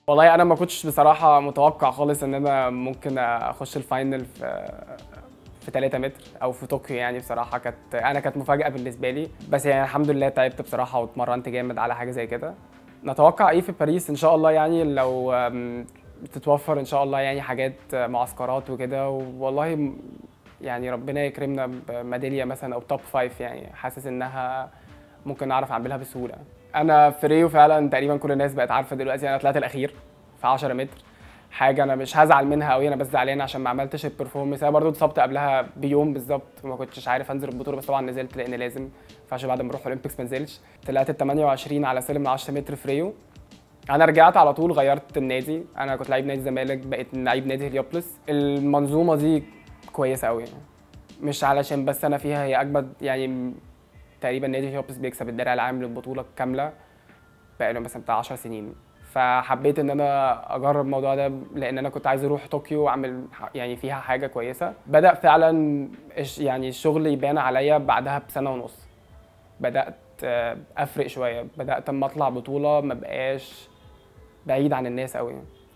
والله انا ما كنتش بصراحه متوقع خالص ان انا ممكن اخش الفاينل في في 3 متر او في طوكيو يعني بصراحه كانت انا كانت مفاجاه بالنسبه لي بس يعني الحمد لله تعبت بصراحه واتمرنت جامد على حاجه زي كده نتوقع ايه في باريس ان شاء الله يعني لو أم، تتوفر ان شاء الله يعني حاجات معسكرات وكده والله م- يعني ربنا يكرمنا بميداليه مثلا او توب فايف يعني حاسس انها ممكن اعرف اعملها بسهوله انا في ريو فعلا تقريبا كل الناس بقت عارفه دلوقتي انا طلعت الاخير في 10 متر حاجه انا مش هزعل منها قوي انا بس زعلان عشان ما عملتش البرفورمانس انا برضو اتصبت قبلها بيوم بالظبط وما كنتش عارف انزل البطوله بس طبعا نزلت لان لازم ما ينفعش بعد ما اروح اولمبيكس ما انزلش طلعت ال 28 على سلم ال 10 متر في ريو انا رجعت على طول غيرت النادي انا كنت لعيب نادي الزمالك بقيت لعيب نادي هليوبلس المنظومه دي كويسه قوي مش علشان بس انا فيها هي اجمد يعني تقريبا نادي هليوبلس بيكسب الدرع العام للبطوله كامله بقاله مثلا بتاع 10 سنين فحبيت ان انا اجرب الموضوع ده لان انا كنت عايز اروح طوكيو واعمل ح- يعني فيها حاجه كويسه بدا فعلا الش- يعني الشغل يبان عليا بعدها بسنه ونص بدات آه، افرق شويه بدات اما اطلع بطوله ما بقاش بعيد عن الناس قوي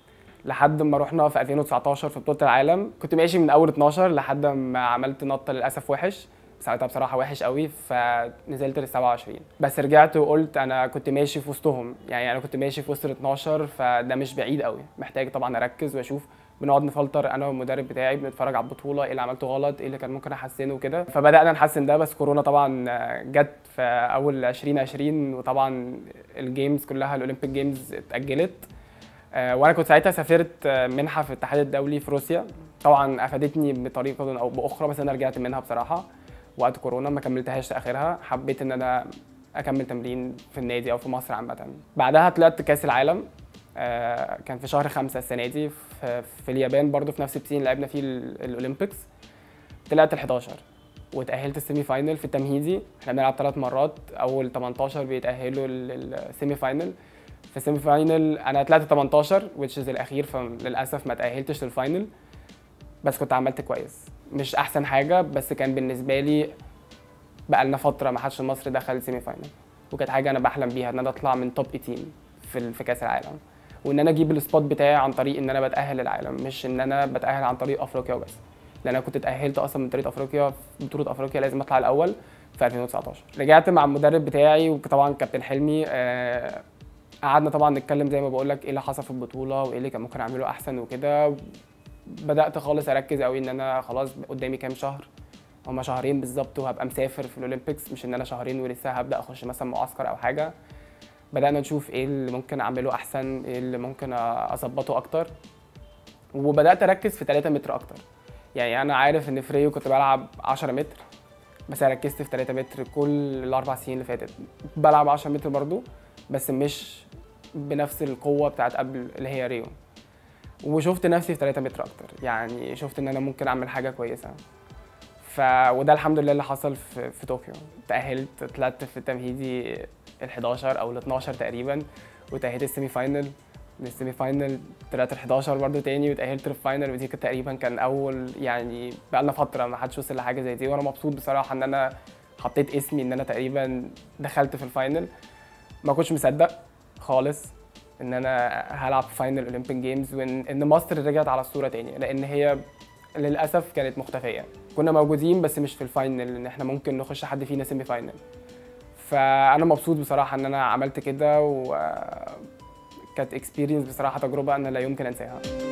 لحد ما رحنا في 2019 في بطوله العالم كنت ماشي من اول 12 لحد ما عملت نطه للاسف وحش ساعتها بصراحه وحش قوي فنزلت لل 27 بس رجعت وقلت انا كنت ماشي في وسطهم يعني انا كنت ماشي في وسط ال 12 فده مش بعيد قوي محتاج طبعا اركز واشوف بنقعد نفلتر انا والمدرب بتاعي بنتفرج على البطوله ايه اللي عملته غلط ايه اللي كان ممكن احسنه وكده فبدانا نحسن ده بس كورونا طبعا آه، جت في اول 2020 وطبعا الجيمز كلها الاولمبيك جيمز اتاجلت آه، وانا كنت ساعتها سافرت آه، منحه في الاتحاد الدولي في روسيا طبعا افادتني بطريقه او باخرى بس انا رجعت منها بصراحه وقت كورونا ما كملتهاش لاخرها حبيت ان انا اكمل تمرين في النادي او في مصر عامه بعدها طلعت كاس العالم آه، كان في شهر خمسة السنة دي في, في اليابان برضو في نفس البسين لعبنا فيه ال- الأولمبيكس طلعت ال 11 وتأهلت السيمي فاينل في التمهيدي احنا بنلعب ثلاث مرات أول 18 بيتأهلوا للسيمي فاينل في السيمي فاينل أنا طلعت 18 which is الأخير فللأسف ما تأهلتش للفاينل بس كنت عملت كويس مش أحسن حاجة بس كان بالنسبة لي بقى لنا فترة ما حدش مصر دخل سيمي فاينل وكانت حاجة أنا بحلم بيها إن أنا أطلع من توب 18 في ال- في كأس العالم وان انا اجيب السبوت بتاعي عن طريق ان انا بتاهل العالم مش ان انا بتاهل عن طريق افريقيا وبس لان انا كنت اتاهلت اصلا من طريق افريقيا في بطوله افريقيا لازم اطلع الاول في 2019 رجعت مع المدرب بتاعي وطبعا كابتن حلمي آه، قعدنا طبعا نتكلم زي ما بقول لك ايه اللي حصل في البطوله وايه اللي كان ممكن اعمله احسن وكده بدات خالص اركز قوي ان انا خلاص قدامي كام شهر هما شهرين بالظبط وهبقى مسافر في الاولمبيكس مش ان انا شهرين ولسه هبدا اخش مثلا معسكر او حاجه بدأنا نشوف ايه اللي ممكن اعمله احسن ايه اللي ممكن اظبطه اكتر وبدأت اركز في 3 متر اكتر يعني انا عارف ان في ريو كنت بلعب 10 متر بس انا ركزت في 3 متر كل الاربع سنين اللي فاتت بلعب 10 متر برضو بس مش بنفس القوه بتاعت قبل اللي هي ريو وشفت نفسي في 3 متر اكتر يعني شفت ان انا ممكن اعمل حاجه كويسه ف وده الحمد لله اللي حصل في, في طوكيو تأهلت طلعت في التمهيدي ال 11 او ال 12 تقريبا وتأهلت السيمي فاينل من السيمي فاينل طلعت ال 11 برضه تاني وتأهلت للفاينل ودي كانت تقريبا كان اول يعني بقالنا فتره ما حدش وصل لحاجه زي دي وانا مبسوط بصراحه ان انا حطيت اسمي ان انا تقريبا دخلت في الفاينل ما كنتش مصدق خالص ان انا هلعب في فاينل اولمبيك جيمز وان ان مصر رجعت على الصوره تاني لان هي للاسف كانت مختفيه كنا موجودين بس مش في الفاينل ان احنا ممكن نخش حد فينا سيمي فاينل فانا مبسوط بصراحه ان انا عملت كده و كانت اكسبيرينس بصراحه تجربه انا لا يمكن انساها